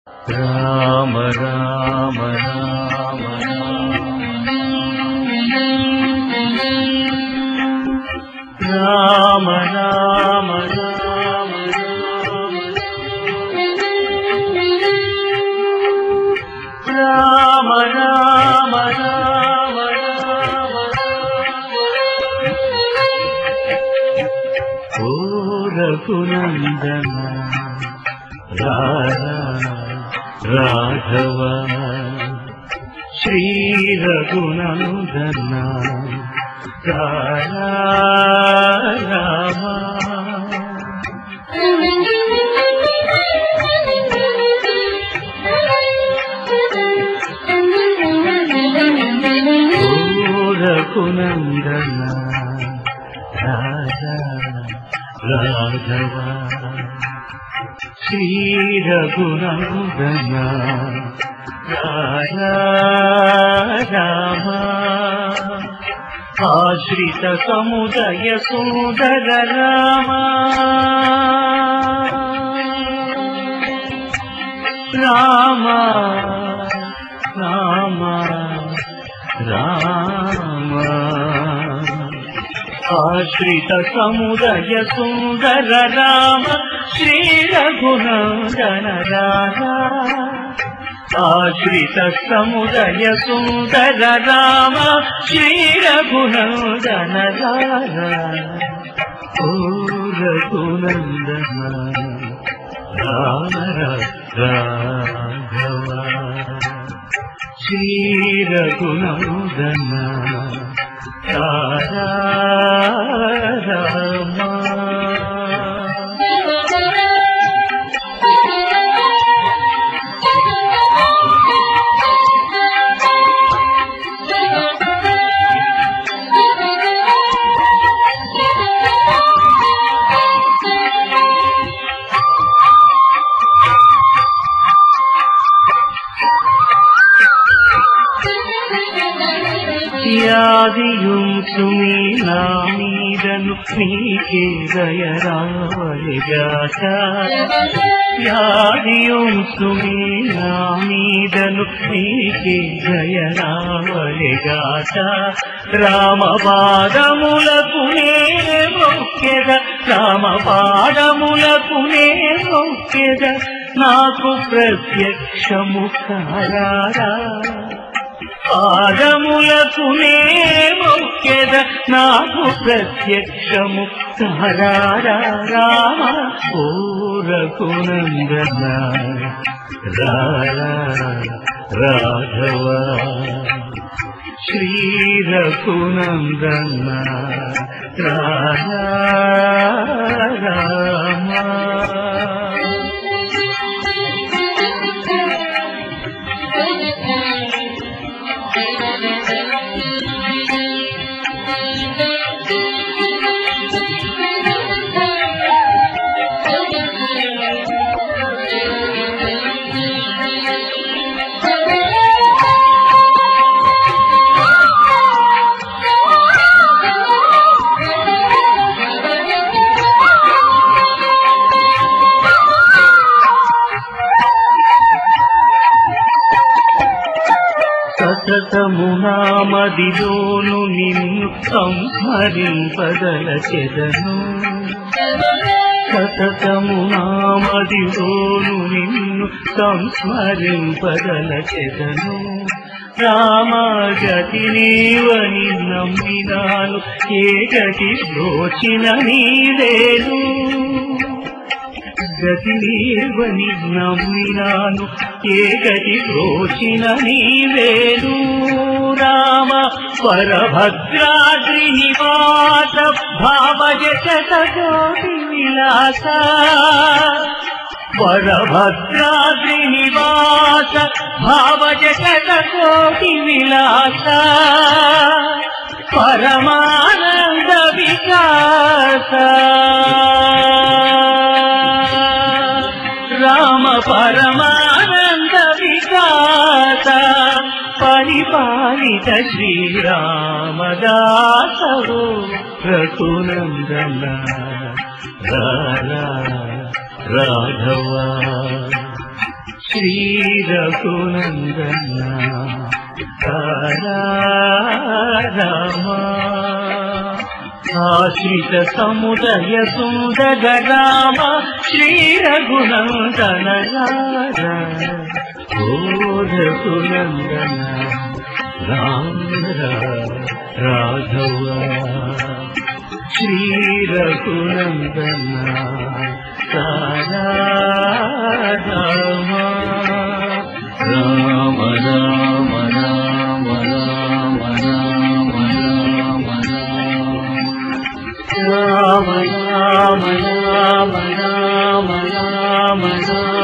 రామ రామ రామ రామ రామ రామ రామ రామ రామ రామ ఓ రఘునందన రాధా రాఘవ శ్రీ రఘునందన రాధా రామ ఓ రఘునందన రాధా రాఘవ శ్రీ రఘునందన రాధా రామ ఆశ్రిత సముదయ సుందర రామ రామ రామ రామ ఆశ్రిత సముదయ సుందర రామ శ్రీ రఘునందన రాధా ఆశ్రిత సముదయ సుందర రామ శ్రీ రఘునందన రాధా ఓ రఘునందన రామ రాఘవ శ్రీ రఘునందన రాధా రామ యాదిயும் సుమీ నా మీదను నీకే దయరావలిగాక యాదిயும் సుమీ నా మీదను నీకే దయరావలిగాక రామ పాదములకు నే మొక్కెద రామ పాదములకు నే మొక్కెద నాకు ప్రత్యక్షము కారారా పాదములకు నే మొక్కెద నాకు ప్రత్యక్షము తారారా రామ ఓ రఘునందన రారా రాఘవ శ్రీ రఘునందన రారా రామ సతతమునామదిలోను నిన్ను సంహరింపదల చెదను సతతమునామదిలోను నిన్ను సంస్మరింపదల చెదను రామగతి నీవని నమ్మినాను ఏ గతి బ్రోచిన నీలేను గతి నీవని నమ్మినాను ఏ గతి రోచిన నీవేను రామ పరభద్రాద్రి నివాస భావజగతోటి విలాస పరభద్రాద్రి నివాస భావజగతోటి విలాస పరమానంద వికాస రామ పరమానంద వికాస పరిపాలిత శ్రీరామదాసవు రఘునందన రారా రాఘవ శ్రీ రఘునందన రామా ఆశ్రిత సముదయ సుందర రామ శ్రీ రఘునందన ఓ రఘునందన రామ రాఘవ శ్రీ రఘునందన రామ రామ రామ రామ రామ రామ రామ రామ రామ రామ రామ రామ రామ రామ